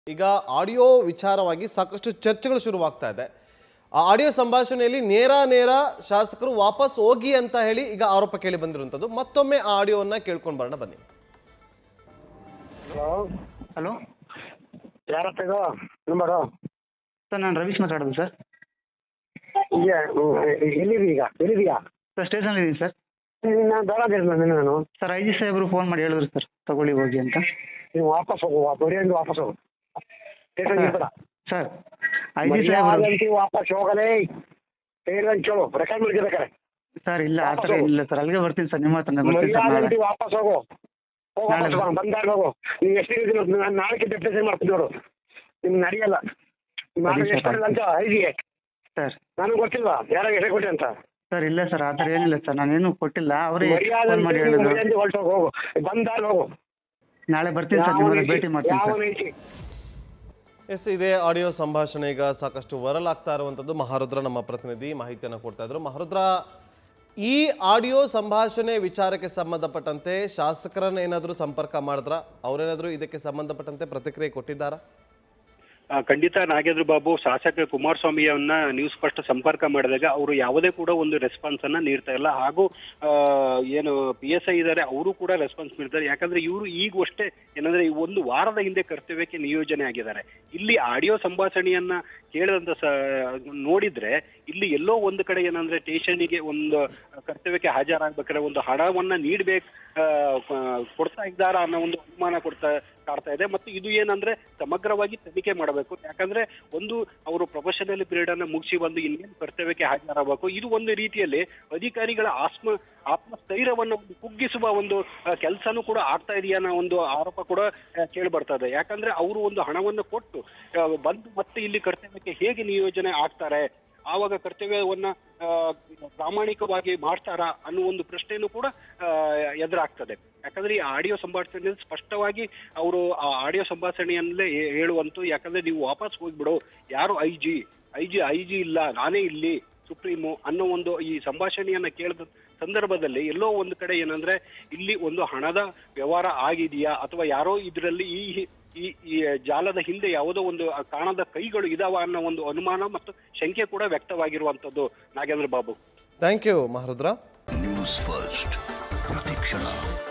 ಈಗ ಆಡಿಯೋ ವಿಚಾರವಾಗಿ ಸಾಕಷ್ಟು ಚರ್ಚೆಗಳು ಶುರುವಾಗ್ತಾ ಇದೆ ಆ ಆಡಿಯೋ ಸಂಭಾಷಣೆಯಲ್ಲಿ ನೇರ ನೇರ ಶಾಸಕರು ವಾಪಸ್ ಹೋಗಿ ಅಂತ ಹೇಳಿ ಈಗ ಆರೋಪ ಕೇಳಿ ಬಂದಿರುವಂಥದ್ದು ಮತ್ತೊಮ್ಮೆ ಆ ಆಡಿಯೋವನ್ನ ಕೇಳ್ಕೊಂಡು ಬರೋಣ ಬನ್ನಿ ಹಲೋ ಹಲೋ ಯಾರಪ್ಪ ಇದು ನಂಬರು ಸರ್ ನಾನು ರವೀಶ್ ಮಾತಾಡೋದು ಸರ್ ಈಗ ಎಲ್ಲಿದಿ ಈಗ ಎಲ್ಲಿದೀಯಾ ಸರ್ ಸ್ಟೇಷನ್ ಇದ್ದೀನಿ ಸರ್ ನಾನು ಬೇಡ ಅಂದಿದ್ದೆ ನಾನು ಸರ್ ಐ ಜಿ ಸಾಹೇಬರು ಫೋನ್ ಮಾಡಿ ಹೇಳಿದ್ರು ಸರ್ ತಗೊಳ್ಳಿ ಹೋಗಿ ಅಂತ ನೀವು ವಾಪಸ್ ಹೋಗು ಬರಿಯಂದು ವಾಪಸ್ ಹೋಗು ಸ್ಟೇಷನ್ ಬೇಡ ಸರ್ ಐ ಜಿ ಸಾಹೇಬರು ಮರ್ಯಾದಂತಿ ವಾಪಸ್ ಹೋಗಲೇ ಹೇಳಿದಂಗೆ ಕೇಳು ರೆಕಾರ್ಡ್ ಮಾಡ್ಕೋಬೇಕಾರೆ ಸರ್ ಇಲ್ಲ ಆ ಥರ ವಾಪಸ್ ಹೋಗು. ಇಲ್ಲ ಸರ್ ಅಲ್ಲಿಗೆ ಬರ್ತೀನಿ ಸರ್ ನಿಮ್ಮ ಹತ್ರನೇ ಬರ್ತೀನಿ ಸರ್ ನಾಳೆ ಮರ್ಯಾದಂತಿ ವಾಪಸ್ ಹೋಗು ಹೋಗು ವಾಪಸ್ ನಾಳೆ ಬಾ ಬಂದಾಗ ಹೋಗು ನೀವು ಎಷ್ಟು ಇದ್ದೀನಿ ನಾನು ನಾಳೆಗೆ ಡೆಪ್ಯುಟೇಷನ್ ಮಾಡ್ತೀನಿ ನೋಡು ನಿಮ್ಗೆ ನಡೆಯಲ್ಲ ನಾನು ಸರಿ, ಎಷ್ಟು ಸರ್. ಅಂತ ಐದಿಗೆ ಸರ್ ನನಗೆ ಗೊತ್ತಿಲ್ವಾ ಯಾರಾಗ ಎಷ್ಟು ಕೊಟ್ಟೆ ಅಂತ ಸರ್ ಇಲ್ಲ ಸರ್ ಆ ಥರ ಏನಿಲ್ಲ ಸರ್ ನಾನೇನು ಕೊಟ್ಟಿಲ್ಲ ಅವರೇ ಫೋನ್ ಮಾಡಿ ಮರ್ಯಾದೆ ಹೇಳಿದ್ರು ಮರ್ಯಾದೆ ಹೊರಟು ಹೋಗು ಬಂದಾಗ ಹೋಗು ನಾಳೆ ಬರ್ತೀನಿ ಸರ್ ನಿಮ್ಮನ್ನ ಭೇಟಿ ಮಾಡ್ತೀನಿ ಸರ್ ಯಾವನ ಐತಿ ಎಸ್ ಇದೇ ಆಡಿಯೋ ಸಂಭಾಷಣೆ ಈಗ ಸಾಕಷ್ಟು ವರಲ್ ಆಗ್ತಾ ಇರುವಂಥದ್ದು ಮಹಾರುದ್ರ ನಮ್ಮ ಪ್ರತಿನಿಧಿ ಮಾಹಿತಿಯನ್ನು ಕೊಡ್ತಾ ಇದ್ರು ಮಹಾರುದ್ರ ಈ ಆಡಿಯೋ ಸಂಭಾಷಣೆ ವಿಚಾರಕ್ಕೆ ಸಂಬಂಧಪಟ್ಟಂತೆ ಶಾಸಕರನ್ನ ಏನಾದರೂ ಸಂಪರ್ಕ ಮಾಡಿದ್ರ ಅವರೇನಾದರೂ ಇದಕ್ಕೆ ಸಂಬಂಧಪಟ್ಟಂತೆ ಪ್ರತಿಕ್ರಿಯೆ ಕೊಟ್ಟಿದ್ದಾರಾ ಆ, ಖಂಡಿತ ನಾಗೇಂದ್ರ ಬಾಬು ಶಾಸಕ ಕುಮಾರಸ್ವಾಮಿಯವನ್ನ ನ್ಯೂಸ್ ಫಸ್ಟ್ ಸಂಪರ್ಕ ಮಾಡಿದಾಗ ಅವರು ಯಾವುದೇ ಕೂಡ ಒಂದು ರೆಸ್ಪಾನ್ಸ್ ಅನ್ನ ನೀಡ್ತಾ ಇಲ್ಲ ಹಾಗೂ ಆ, ಏನು ಪಿ ಎಸ್ ಐ ಇದ್ದಾರೆ ಅವರು ಕೂಡ ರೆಸ್ಪಾನ್ಸ್ ನೀಡ್ತಾರೆ ಯಾಕಂದ್ರೆ ಇವರು ಈಗ ಅಷ್ಟೇ ಏನಂದ್ರೆ ಈ ಒಂದು ವಾರದ ಹಿಂದೆ ಕರ್ತವ್ಯಕ್ಕೆ ನಿಯೋಜನೆ ಆಗಿದ್ದಾರೆ ಇಲ್ಲಿ ಆಡಿಯೋ ಸಂಭಾಷಣೆಯನ್ನ ಕೇಳಿದಂತ ಸ ನೋಡಿದ್ರೆ ಇಲ್ಲಿ ಎಲ್ಲೋ ಒಂದು ಕಡೆ ಏನಂದ್ರೆ ಸ್ಟೇಷನ್ಗೆ ಒಂದು ಕರ್ತವ್ಯಕ್ಕೆ ಹಾಜರಾಗ್ಬೇಕಾದ್ರೆ ಒಂದು ಹಣವನ್ನ ನೀಡ್ಬೇಕು ಆ, ಕ- ಕೊಡ್ತಾ ಇದ್ದಾರಾ ಅನ್ನೋ ಒಂದು ಅನುಮಾನ ಕೊಡ್ತಾ ಕಾಡ್ತಾ ಇದೆ ಮತ್ತು ಇದು ಏನಂದ್ರೆ ಸಮಗ್ರವಾಗಿ ತನಿಖೆ ಮಾಡಬೇಕು ಯಾಕಂದ್ರೆ ಒಂದು ಅವರು ಪ್ರೊಫೆಷನಲ್ ಪೀರಿಯಡ್ ಅನ್ನ ಮುಗಿಸಿ ಬಂದು ಇನ್ನೇನು ಕರ್ತವ್ಯಕ್ಕೆ ಹಾಜರಾಗಬೇಕು ಇದು ಒಂದು ರೀತಿಯಲ್ಲಿ ಅಧಿಕಾರಿಗಳ ಆತ್ಮ ಆತ್ಮಸ್ಥೈರ್ಯವನ್ನು ಒಂದು ಕುಗ್ಗಿಸುವ ಒಂದು ಕೆಲಸನೂ ಕೂಡ ಆಗ್ತಾ ಇದೆಯಾ ಅನ್ನೋ ಒಂದು ಆರೋಪ ಕೂಡ ಕೇಳಿ ಬರ್ತಾ ಇದೆ ಯಾಕಂದ್ರೆ ಅವರು ಒಂದು ಹಣವನ್ನು ಕೊಟ್ಟು ಆ, ಬಂದು ಮತ್ತೆ ಇಲ್ಲಿ ಕರ್ತವ್ಯಕ್ಕೆ ಹೇಗೆ ನಿಯೋಜನೆ ಆಗ್ತಾರೆ ಆವಾಗ ಕರ್ತವ್ಯವನ್ನ ಆ, ಪ್ರಾಮಾಣಿಕವಾಗಿ ಮಾಡ್ತಾರಾ ಅನ್ನೋ ಒಂದು ಪ್ರಶ್ನೆನೂ ಕೂಡ ಆ, ಎದುರಾಗ್ತದೆ ಯಾಕಂದ್ರೆ ಈ ಆಡಿಯೋ ಸಂಭಾಷಣೆ ಸ್ಪಷ್ಟವಾಗಿ ಅವರು ಆ ಆಡಿಯೋ ಸಂಭಾಷಣೆಯಲ್ಲೇ ಹೇ- ಹೇಳುವಂತು ಯಾಕಂದ್ರೆ ನೀವು ವಾಪಸ್ ಹೋಗ್ಬಿಡು ಯಾರು I G I G I G ಇಲ್ಲ ನಾನೇ ಇಲ್ಲಿ ಸುಪ್ರೀಮು ಅನ್ನೋ ಒಂದು ಈ ಸಂಭಾಷಣೆಯನ್ನ ಕೇಳಿದ ಸಂದರ್ಭದಲ್ಲಿ ಎಲ್ಲೋ ಒಂದು ಕಡೆ ಏನಂದ್ರೆ ಇಲ್ಲಿ ಒಂದು ಹಣದ ವ್ಯವಹಾರ ಆಗಿದೆಯಾ ಅಥವಾ ಯಾರೋ ಇದರಲ್ಲಿ ಈ ಈ ಈ ಜಾಲದ ಹಿಂದೆ ಯಾವುದೋ ಒಂದು ಕಾಣದ ಕೈಗಳು ಇದಾವ ಅನ್ನೋ ಒಂದು ಅನುಮಾನ ಮತ್ತು ಶಂಕೆ ಕೂಡ ವ್ಯಕ್ತವಾಗಿರುವಂತದ್ದು Nagendra Babu thank you Maharudra News First ಪ್ರತಿಕ್ಷಣ